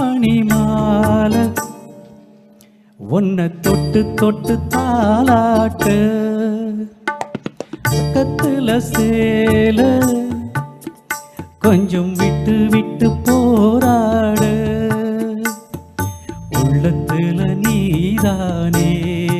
மணி மாலை உன்னை தொட்டு தொட்டு தாளாட்டு பக்கத்துல சேல கொஞ்சம் விட்டு விட்டு போராடு உள்ளத்துல நீதானே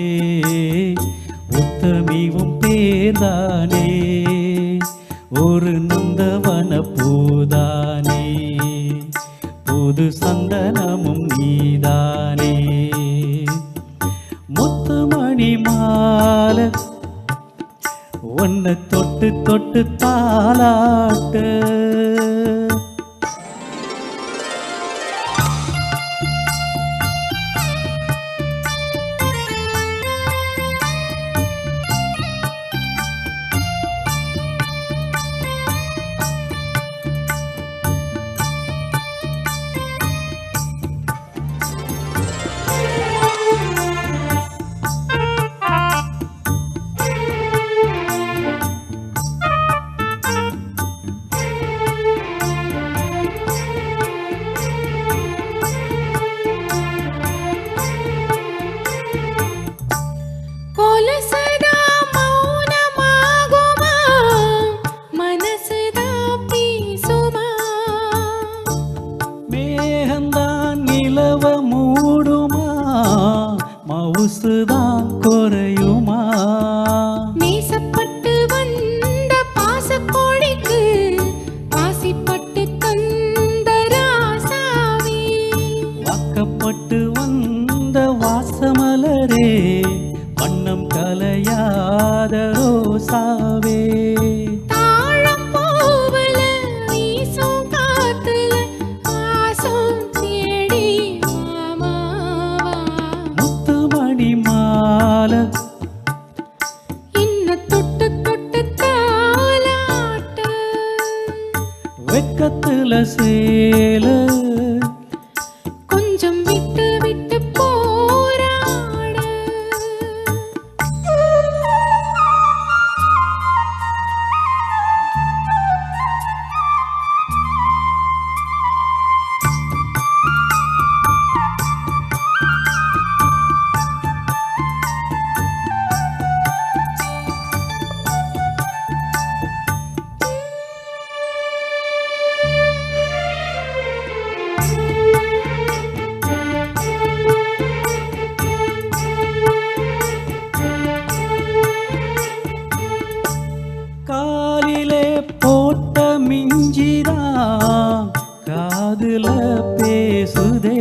உத்தமிவும் பேர்தானே ஒரு நந்தவன பூதானே புது சந்தனமும் நீதானே முத்துமணி மாலை உன்னை தொட்டு தொட்டு தாளாட்டு கொலுசுதா மௌனமாகுமா மனசுதா பேசுமா மேகந்தான் நிலவ மூடுமா மவுசுதான் குறையுமா நேசப்பட்டு வந்த பாசக்கோழிக்கு பாசிப்பட்டு தந்த ராசாவே வாக்கப்பட்டு வந்த வாசமலரே வண்ணம் கலையாத ரோசாவே தாழம் பூவுல வீசும் காத்துல வாசம் தேடி மாமாவா முத்துமணி மாலை என்ன தொட்டு தொட்டு தாலாட்ட வெக்கத்துல சேல கொஞ்சம் விட்டு விட்டு போராட காலிலே போட்ட மிஞ்சிதான் காதுல பேசுதே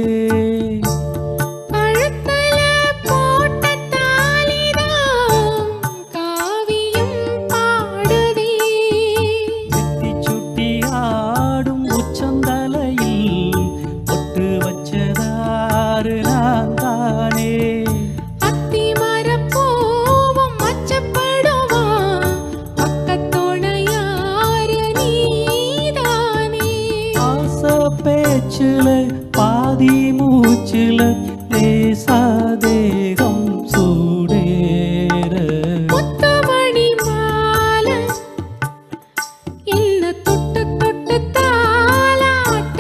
கழுத்துல போட்ட தாலிதான் காவியம் பாடுதே நெத்தி சுட்டி ஆடும் உச்சந்தலையில் பொட்டு வச்சதாறு நான் தானே அத்தி மரப்பூவும் மச்சப்படுமா பக்கத்தோட யாரு நீதானே ஆச பேச்சுல பாதி மூச்சுல லேசா தேகம் சூடேற முத்துமணி மாலை என்ன தொட்டு தொட்டு தாலாட்ட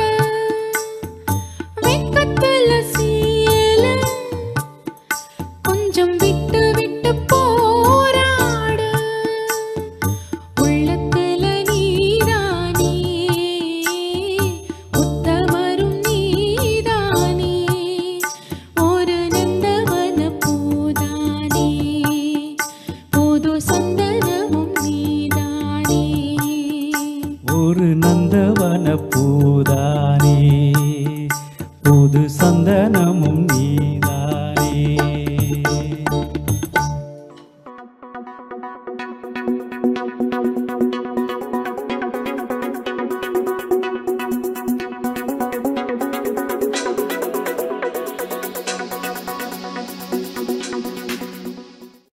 வெக்கத்துல சீல கொஞ்சம் விட்டு விட்டு போராட உள்ளத்துல நீதானே உத்தமரும் நீதானே ஒரு நந்தவன பூதானே புது சந்தனமும் நீதானே ஒரு நந்தவன பூதானே புது சந்தனமும் நீ